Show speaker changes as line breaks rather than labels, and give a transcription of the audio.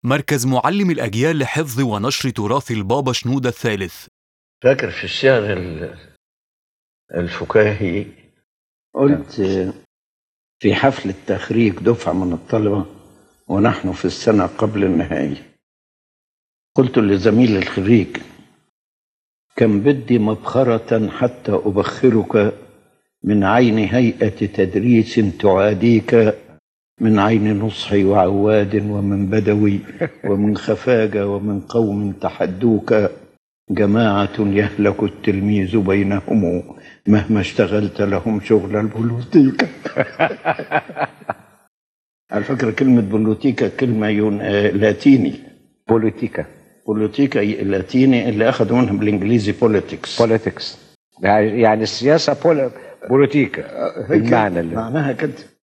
مركز معلم الأجيال لحفظ ونشر تراث البابا شنودة الثالث
فاكر في الشعر ال- الفكاهي
قلت في حفل تخريج دفعة من الطلبة ونحن في السنة قبل النهاية قلت لزميل الخريج كم بدي مبخرة حتى أبخرك من عين هيئة تدريس تعاديك من عين نصحي وعواد ومن بدوي ومن خفاجة ومن قوم تحدوك جماعة يهلك التلميذ بينهم مهما اشتغلت لهم شغل البوليتيكا على فكرة كلمة بوليتيكا كلمة يون... آه، لاتيني
بوليتيكا
بوليتيكا لاتيني اللي أخذوا منها بالإنجليزي بوليتكس
بوليتكس يعني يعني السياسه بول- بوليتيكا المعنى اللي
معناها كده